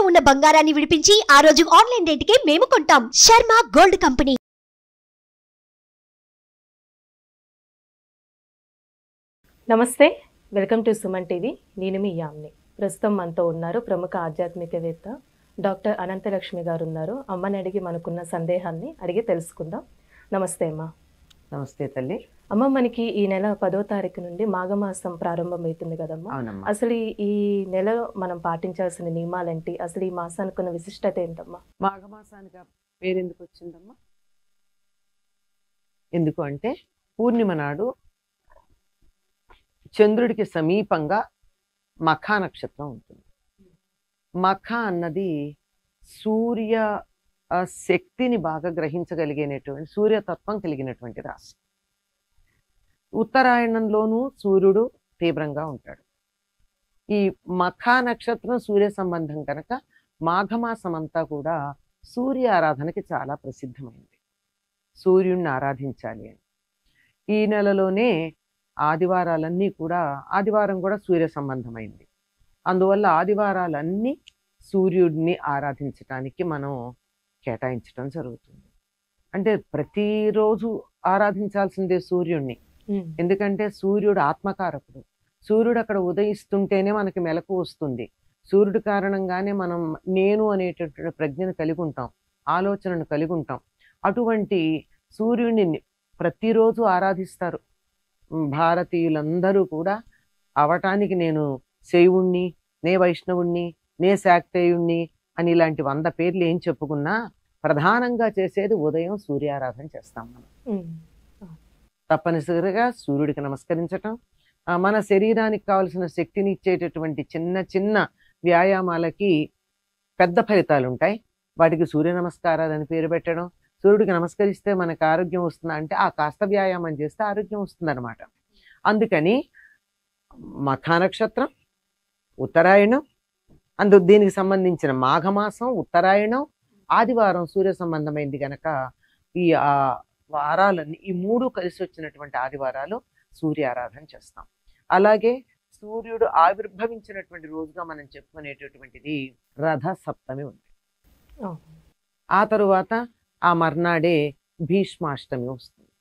ఇంట్లో ఉన్న బంగారాన్ని విడిపించి ఆ రోజు ఆన్లైన్ రేటుకే మేము కొంటాం శర్మ గోల్డ్ కంపెనీ నమస్తే వెల్కమ్ టు సుమన్ టీవీ నేను మీ యామ్ని ప్రస్తుతం మనతో ఉన్నారు ప్రముఖ ఆధ్యాత్మికవేత్త డాక్టర్ అనంతలక్ష్మి గారు ఉన్నారు అమ్మని అడిగి మనకున్న సందేహాన్ని అడిగి తెలుసుకుందాం నమస్తే అమ్మ నమస్తే తల్లి అమ్మ మనకి ఈ నెల పదో తారీఖు నుండి మాఘమాసం ప్రారంభమవుతుంది కదమ్మా అవునమ్మా అసలు ఈ- ఈ నెలలో మనం పాటించాల్సిన నియమాలేంటి అసలు ఈ మాసానికి ఉన్న విశిష్టత ఏంటమ్మా మాఘమాసానికి ఆ పేరు ఎందుకు వచ్చిందమ్మా ఎందుకు అంటే పూర్ణిమ నాడు చంద్రుడికి సమీపంగా మఖా నక్షత్రం ఉంటుంది మఖ అన్నది సూర్య ఆ, శక్తిని బాగా గ్రహించగలిగినటువంటి సూర్యతత్వం కలిగినటువంటి రాశి ఉత్తరాయణంలోనూ సూర్యుడు తీవ్రంగా ఉంటాడు ఈ మఖా నక్షత్రం సూర్య సంబంధం కనుక మాఘమాసం అంతా కూడా సూర్య ఆరాధనకి చాలా ప్రసిద్ధమైంది సూర్యుడిని ఆరాధించాలి అని ఈ నెలలోనే ఆదివారాలన్నీ కూడా ఆదివారం కూడా సూర్య సంబంధమైంది అందువల్ల ఆదివారాలన్నీ సూర్యుడిని ఆరాధించటానికి మనం కేటాయించడం జరుగుతుంది అంటే ప్రతిరోజు ఆరాధించాల్సిందే సూర్యుడిని ఎందుకంటే సూర్యుడు ఆత్మకారకుడు సూర్యుడు అక్కడ ఉదయిస్తుంటేనే మనకి మెలకు వస్తుంది సూర్యుడి కారణంగానే మనం నేను అనేటటువంటి ప్రజ్ఞను కలిగి ఉంటాం ఆలోచనను కలిగి ఉంటాం అటువంటి సూర్యుడిని ని- ప్రతిరోజు ఆరాధిస్తారు ఉమ్, భారతీయులందరూ కూడా అవటానికి నేను శైవుణ్ణి నే వైష్ణవుణ్ణి నే శాక్తేయుణ్ణి అని ఇలాంటి వంద పేర్లు ఏం చెప్పుకున్నా ప్రధానంగా చేసేది ఉదయం సూర్యారాధన చేస్తాం మనం ఉమ్. తప్పనిసరిగా సూర్యుడికి నమస్కరించటం ఆ, మన శరీరానికి కావలసిన శక్తిని ఇచ్చేటటువంటి చిన్న చిన్న వ్యాయామాలకి పెద్ద ఫలితాలు ఉంటాయి వాటికి సూర్య నమస్కారాలు అని పేరు పెట్టడం సూర్యుడికి నమస్కరిస్తే మనకు ఆరోగ్యం వస్తుందా అంటే ఆ కాస్త వ్యాయామం చేస్తే ఆరోగ్యం వస్తుందన్నమాట అందుకని మఖా నక్షత్రం ఉత్తరాయణం అందు దీనికి సంబంధించిన మాఘమాసం ఉత్తరాయణం ఆదివారం సూర్య సంబంధమైంది గనక ఈ ఆ వారాలన్నీ ఈ మూడు కలిసి వచ్చినటువంటి ఆదివారాలు సూర్య ఆరాధన చేస్తాం అలాగే సూర్యుడు ఆవిర్భవించినటువంటి రోజుగా మనం చెప్పుకునేటటువంటిది రథ సప్తమి ఉంది ఓ. ఆ తరువాత ఆ మర్నాడే భీష్మాష్టమి వస్తుంది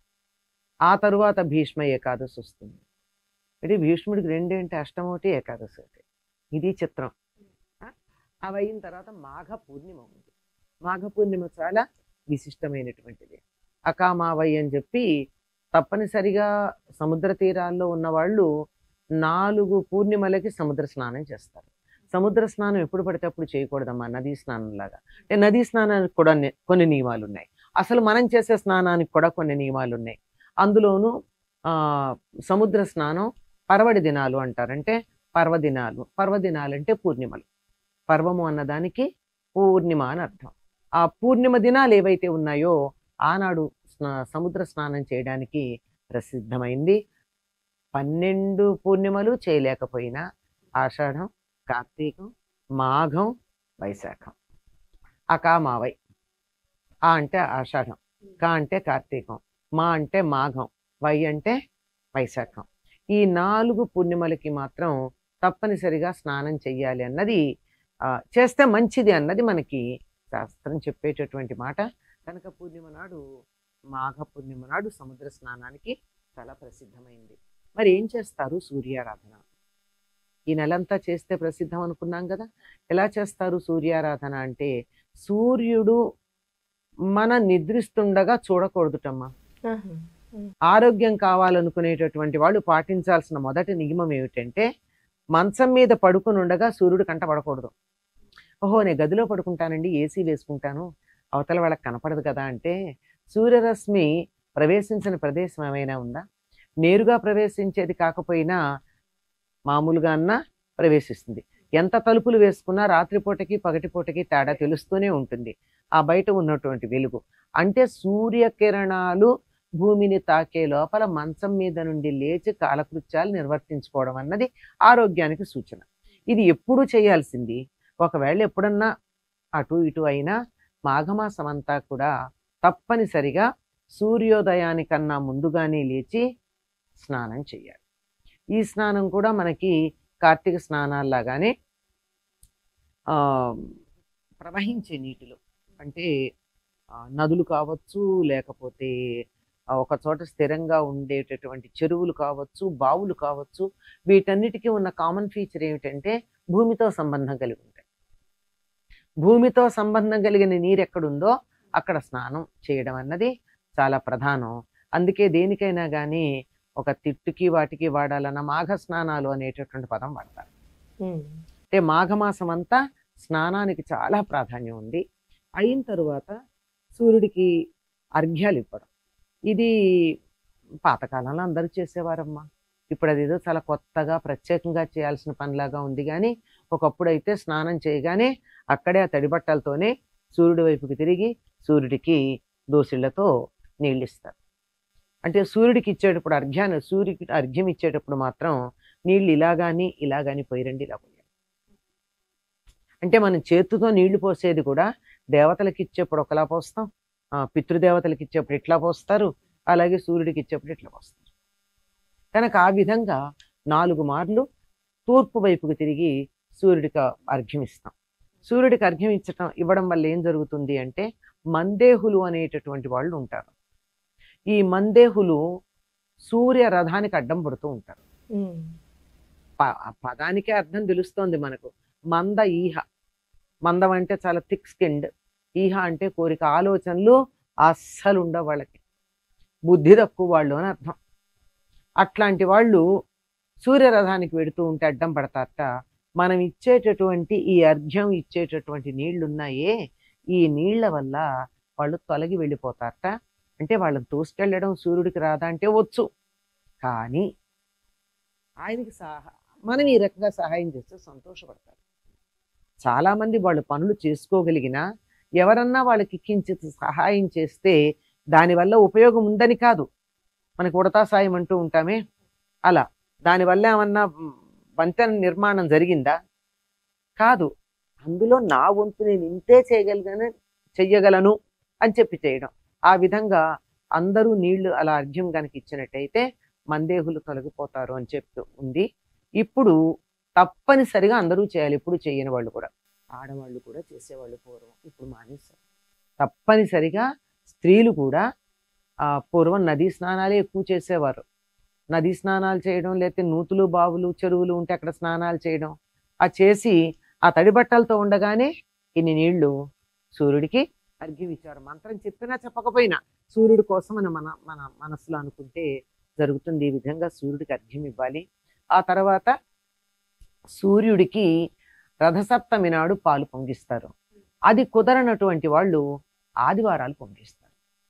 ఆ తరువాత భీష్మ ఏకాదశి వస్తుంది ఇది భీష్ముడికి రెండేంటి అష్టమి ఒకటి ఏకాదశి ఒకటి ఇది చిత్రం ఆ? అవి అయిన తర్వాత మాఘ పూర్ణిమ ఉంది మాఘ పూర్ణిమ చాలా విశిష్టమైనటువంటిది అకామావై అని చెప్పి తప్పనిసరిగా సముద్ర తీరాల్లో ఉన్న వాళ్ళు నాలుగు పూర్ణిమలకి సముద్ర స్నానం చేస్తారు సముద్ర స్నానం ఎప్పుడు పడితే అప్పుడు చేయకూడదమ్మా నదీ స్నానం లాగా అంటే నదీ స్నానానికి కూడా ని- కొన్ని నియమాలు ఉన్నాయి అసలు మనం చేసే స్నానానికి కూడా కొన్ని నియమాలు ఉన్నాయి అందులోనూ ఆ సముద్ర స్నానం పర్వడి దినాలు అంటారు అంటే పర్వదినాలు పర్వదినాలు అంటే పూర్ణిమలు పర్వము అన్నదానికి పూర్ణిమ అని అర్థం ఆ పూర్ణిమ దినాలు ఏవైతే ఉన్నాయో ఆనాడు స్నా- సముద్ర స్నానం చేయడానికి ప్రసిద్ధమైంది పన్నెండు పూర్ణిమలు చేయలేకపోయినా ఆషాఢం కార్తీకం మాఘం వైశాఖం అకామావై ఆ అంటే ఆషాఢం కా అంటే కార్తీకం మా అంటే మాఘం వై అంటే వైశాఖం ఈ నాలుగు పూర్ణిమలకి మాత్రం తప్పనిసరిగా స్నానం చెయ్యాలి అన్నది ఆ, చేస్తే మంచిది అన్నది మనకి శాస్త్రం చెప్పేటటువంటి మాట కనుక పూర్ణిమ నాడు మాఘ పూర్ణిమ నాడు సముద్ర స్నానానికి చాలా ప్రసిద్ధమైంది మరి ఏం చేస్తారు సూర్యారాధన ఈ నెలంతా చేస్తే ప్రసిద్ధం అనుకున్నాం కదా ఎలా చేస్తారు సూర్యారాధన అంటే సూర్యుడు మన నిద్రిస్తుండగా చూడకూడదుటమ్మా ఆహా. ఆరోగ్యం కావాలనుకునేటటువంటి వాళ్ళు పాటించాల్సిన మొదటి నియమం ఏమిటంటే మంచం మీద పడుకుని ఉండగా సూర్యుడు కంట పడకూడదు ఓహో నేను గదిలో పడుకుంటానండి ఏసీ వేసుకుంటాను అవతల వాళ్ళకి కనపడదు కదా అంటే సూర్యరశ్మి ప్రవేశించిన ప్రదేశం ఏమైనా ఉందా నేరుగా ప్రవేశించేది కాకపోయినా మామూలుగా అన్నా ప్రవేశిస్తుంది ఎంత తలుపులు వేసుకున్నా రాత్రిపూటకి పగటిపూటకి తేడా తెలుస్తూనే ఉంటుంది ఆ బయట ఉన్నటువంటి వెలుగు అంటే సూర్యకిరణాలు భూమిని తాకే లోపల మంచం మీద నుండి లేచి కాలకృత్యాలు నిర్వర్తించుకోవడం అన్నది ఆరోగ్యానికి సూచన ఇది ఎప్పుడు చేయాల్సింది ఒకవేళ ఎప్పుడన్నా అటు ఇటు అయినా మాఘమాసం అంతా కూడా తప్పనిసరిగా సూర్యోదయానికన్నా ముందుగానే లేచి స్నానం చేయాలి ఈ స్నానం కూడా మనకి కార్తీక స్నానాల్లాగానే ఆ, ప్రవహించే నీటిలో అంటే ఆ, నదులు కావచ్చు లేకపోతే ఆ, ఒక చోట స్థిరంగా ఉండేటటువంటి చెరువులు కావచ్చు బావులు కావచ్చు వీటన్నిటికీ ఉన్న కామన్ ఫీచర్ ఏమిటంటే భూమితో సంబంధం కలిగి ఉంటాయి భూమితో సంబంధం కలిగిన నీరు ఎక్కడుందో అక్కడ స్నానం చేయడం అన్నది చాలా ప్రధానం అందుకే దేనికైనా కానీ ఒక తిట్టుకి వాటికి వాడాలన్న మాఘ స్నానాలు అనేటటువంటి పదం వాడతారు ఉమ్. అంటే మాఘమాసం అంతా స్నానానికి చాలా ప్రాధాన్యం ఉంది అయిన తరువాత సూర్యుడికి అర్ఘ్యాలు ఇవ్వడం ఇది పాతకాలంలో అందరూ చేసేవారమ్మా ఇప్పుడు అదేదో చాలా కొత్తగా ప్రత్యేకంగా చేయాల్సిన పనిలాగా ఉంది కానీ ఒకప్పుడు అయితే స్నానం చేయగానే అక్కడే ఆ తడి బట్టలతోనే సూర్యుడి వైపుకి తిరిగి సూర్యుడికి దోసిళ్లతో నీళ్ళు ఇస్తారు అంటే సూర్యుడికి ఇచ్చేటప్పుడు అర్ఘ్యాన్ని సూర్యుడికి అర్ఘ్యం ఇచ్చేటప్పుడు మాత్రం నీళ్ళు ఇలాగాని ఇలాగాని పోయిరండి ఇలా పోయాలి అంటే మనం చేతితో నీళ్లు పోసేది కూడా దేవతలకు ఇచ్చేప్పుడు ఒకలా పోస్తాం ఆ, పితృదేవతలకు ఇచ్చేప్పుడు ఇట్లా పోస్తారు అలాగే సూర్యుడికి ఇచ్చేప్పుడు ఇట్లా పోస్తారు కనుక ఆ విధంగా నాలుగు మార్లు తూర్పు వైపుకి తిరిగి సూర్యుడికి అర్ఘ్యం ఇస్తాం సూర్యుడికి అర్ఘ్యం ఇచ్చటం ఇవ్వడం వల్ల ఏం జరుగుతుంది అంటే మందేహులు అనేటటువంటి వాళ్ళు ఉంటారు ఈ మందేహులు సూర్య రథానికి అడ్డం పడుతూ ఉంటారు ఉమ్. ప- ఆ పదానికే అర్థం తెలుస్తోంది మనకు మంద ఈహ మందం అంటే చాలా థిక్ స్కిన్డ్ ఈహ అంటే కోరిక ఆలోచనలు అస్సలు ఉండవు వాళ్ళకి బుద్ధి తక్కువ వాళ్ళు అని అర్థం అట్లాంటి వాళ్ళు సూర్యరథానికి వెడుతూ ఉంటే అడ్డం పడతారట మనం ఇచ్చేటటువంటి ఈ అర్ఘ్యం ఇచ్చేటటువంటి నీళ్లు ఉన్నాయే ఈ నీళ్ల వల్ల వాళ్ళు తొలగి వెళ్ళిపోతారట అంటే వాళ్ళని తోసుకెళ్ళడం సూర్యుడికి రాదా అంటే వచ్చు కానీ ఆయనకి సహా మనం ఈ రకంగా సహాయం చేస్తే సంతోషపడతారు చాలా మంది వాళ్ళు పనులు చేసుకోగలిగినా ఎవరన్నా వాళ్ళకి కించిత్ సహాయం చేస్తే దానివల్ల ఉపయోగం ఉందని కాదు మనకి ఉడతా సాయం అంటూ ఉంటామే అలా దానివల్ల ఏమన్నా మ్, వంతెన నిర్మాణం జరిగిందా కాదు అందులో నా వంతు నేను ఇంతే చేయగలిగాను చెయ్యగలను అని చెప్పి చేయడం ఆ విధంగా అందరూ నీళ్లు అలా అర్ఘ్యం కనుక ఇచ్చినట్టయితే మందేహులు తొలగిపోతారు అని చెప్తూ ఉంది ఇప్పుడు తప్పనిసరిగా అందరూ చేయాలి ఇప్పుడు చేయని వాళ్ళు కూడా ఆడవాళ్ళు కూడా చేసేవాళ్ళు పూర్వం ఇప్పుడు మానేశారు తప్పనిసరిగా స్త్రీలు కూడా ఆ పూర్వం నదీ స్నానాలే ఎక్కువ చేసేవారు నదీ స్నానాలు చేయడం లేకపోతే నూతులు బావులు చెరువులు ఉంటే అక్కడ స్నానాలు చేయడం ఆ చేసి ఆ తడి బట్టలతో ఉండగానే ఇన్ని నీళ్లు సూర్యుడికి అర్ఘ్యం ఇచ్చారు మంత్రం చెప్పినా చెప్పకపోయినా సూర్యుడి కోసం మన మన మన మనసులో అనుకుంటే జరుగుతుంది ఈ విధంగా సూర్యుడికి అర్ఘ్యం ఇవ్వాలి ఆ తర్వాత సూర్యుడికి రథసప్తమి నాడు పాలు పొంగిస్తారు అది కుదరనటువంటి వాళ్ళు ఆదివారాలు పొంగిస్తారు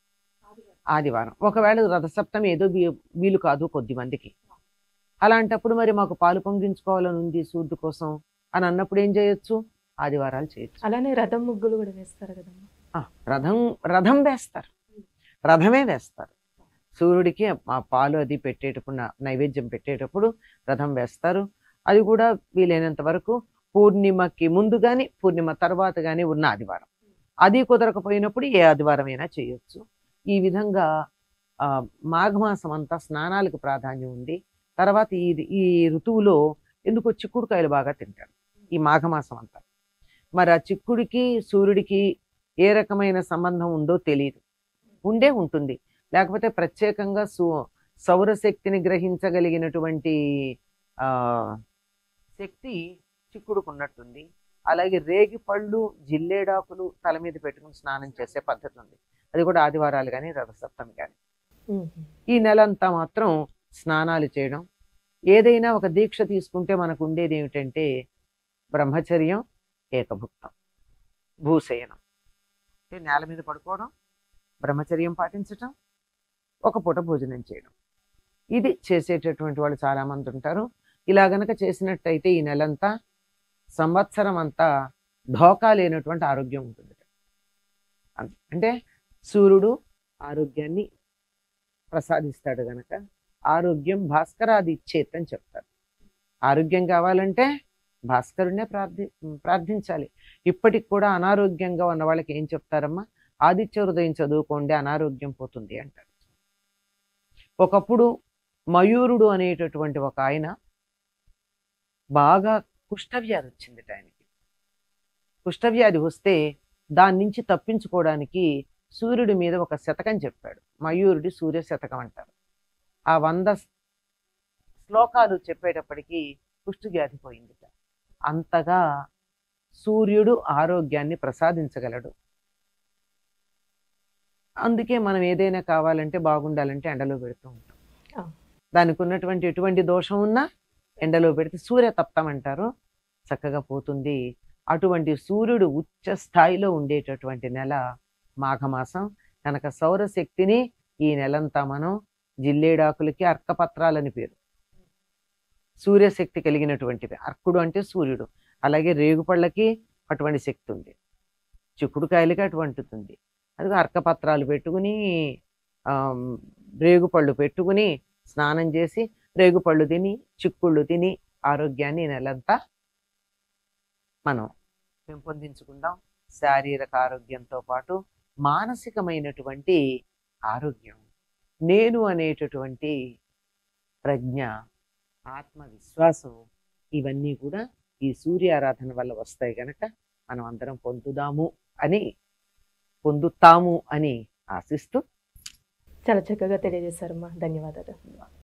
ఆదివారం ఒకవేళ రథసప్తమి ఏదో వీ- వీలు కాదు కొద్ది మందికి అలాంటప్పుడు మరి మాకు పాలు పొంగించుకోవాలని ఉంది సూర్యుడి కోసం అని అన్నప్పుడు ఏం చేయొచ్చు ఆదివారాలు చేయొచ్చు అలానే రథం ముగ్గులు కూడా వేస్తారు కదమ్మా ఆ, రథం రథం వేస్తారు రథమే వేస్తారు సూర్యుడికి ఆ పాలు అది పెట్టేటప్పుడు నా- నైవేద్యం పెట్టేటప్పుడు రథం వేస్తారు అది కూడా వీలైనంత వరకు పూర్ణిమకి ముందు కానీ పూర్ణిమ తర్వాత కానీ ఉన్న ఆదివారం అది కుదరకపోయినప్పుడు ఏ ఆదివారం అయినా చేయొచ్చు ఈ విధంగా ఆ, మాఘమాసం అంతా స్నానాలకు ప్రాధాన్యం ఉంది తర్వాత ఈ ఈ ఋతువులో ఎందుకో చిక్కుడుకాయలు బాగా తింటారు ఈ మాఘమాసం అంతా మరి ఆ చిక్కుడికి సూర్యుడికి ఏ రకమైన సంబంధం ఉందో తెలియదు ఉండే ఉంటుంది లేకపోతే ప్రత్యేకంగా సు సౌరశక్తిని గ్రహించగలిగినటువంటి ఆ శక్తి చిక్కుడుకు ఉన్నట్టుంది అలాగే రేగి పళ్ళు జిల్లేడాకులు తల మీద పెట్టుకుని స్నానం చేసే పద్ధతి ఉంది అది కూడా ఆదివారాలు కానీ రథసప్తమి కానీ ఉమ్. ఈ నెలంతా మాత్రం స్నానాలు చేయడం ఏదైనా ఒక దీక్ష తీసుకుంటే మనకు ఉండేది ఏమిటంటే బ్రహ్మచర్యం ఏకభుక్తం భూశయనం అంటే నేల మీద పడుకోవడం బ్రహ్మచర్యం పాటించటం ఒక పూట భోజనం చేయడం ఇది చేసేటటువంటి వాళ్ళు చాలా మంది ఉంటారు ఇలా గనక చేసినట్టయితే ఈ నెలంతా సంవత్సరం అంతా ఢోకా లేనటువంటి ఆరోగ్యం ఉంటుంది అం- అంటే సూర్యుడు ఆరోగ్యాన్ని ప్రసాదిస్తాడు గనక ఆరోగ్యం భాస్కరాది ఇచ్చేత్ అని చెప్తారు ఆరోగ్యం కావాలంటే భాస్కరుణ్ణే ప్రార్థి ప్రార్థించాలి ఇప్పటికి కూడా అనారోగ్యంగా ఉన్న వాళ్ళకి ఏం చెప్తారమ్మా ఆదిత్య హృదయం చదువుకోండి అనారోగ్యం పోతుంది అంటారు ఒకప్పుడు మయూరుడు అనేటటువంటి ఒక ఆయన బాగా కుష్ఠవ్యాధి వచ్చింది ఆయనకి కుష్ఠవ్యాధి వస్తే దాని నుంచి తప్పించుకోవడానికి సూర్యుడి మీద ఒక శతకం చెప్పాడు మయూరుడి సూర్య శతకం అంటారు ఆ వంద శ్లోకాలు చెప్పేటప్పటికి కుష్ఠవ్యాధి పోయిందిట అంతగా సూర్యుడు ఆరోగ్యాన్ని ప్రసాదించగలడు అందుకే మనం ఏదైనా కావాలంటే బాగుండాలంటే ఎండలో పెడుతూ ఉంటాం ఆ. దానికి ఉన్నటువంటి ఎటువంటి దోషం ఉన్నా ఎండలో పెడితే సూర్య తప్తం అంటారు చక్కగా పోతుంది అటువంటి సూర్యుడు ఉచ్చ స్థాయిలో ఉండేటటువంటి నెల మాఘమాసం కనుక సౌరశక్తిని ఈ నెలంతా మనం జిల్లేడాకులకి అర్కపత్రాలని పేరు సూర్యశక్తి కలిగినటువంటివి అర్కుడు అంటే సూర్యుడు అలాగే రేగుపళ్ళకి అటువంటి శక్తి ఉంది చిక్కుడుకాయలకి అటువంటిది ఉంది అది అర్కపత్రాలు పెట్టుకుని ఆమ్, రేగుపళ్ళు పెట్టుకుని స్నానం చేసి రేగుపళ్ళు తిని చిక్కుళ్ళు తిని ఆరోగ్యాన్ని ఈ నెలంతా మనం పెంపొందించుకుందాం శారీరక ఆరోగ్యంతో పాటు మానసికమైనటువంటి ఆరోగ్యం నేను అనేటటువంటి ప్రజ్ఞ ఆత్మవిశ్వాసం ఇవన్నీ కూడా ఈ సూర్య ఆరాధన వల్ల వస్తాయి గనక మనం అందరం పొందుదాము అని పొందుతాము అని ఆశిస్తూ చాలా చక్కగా తెలియజేశారమ్మా ధన్యవాదాలు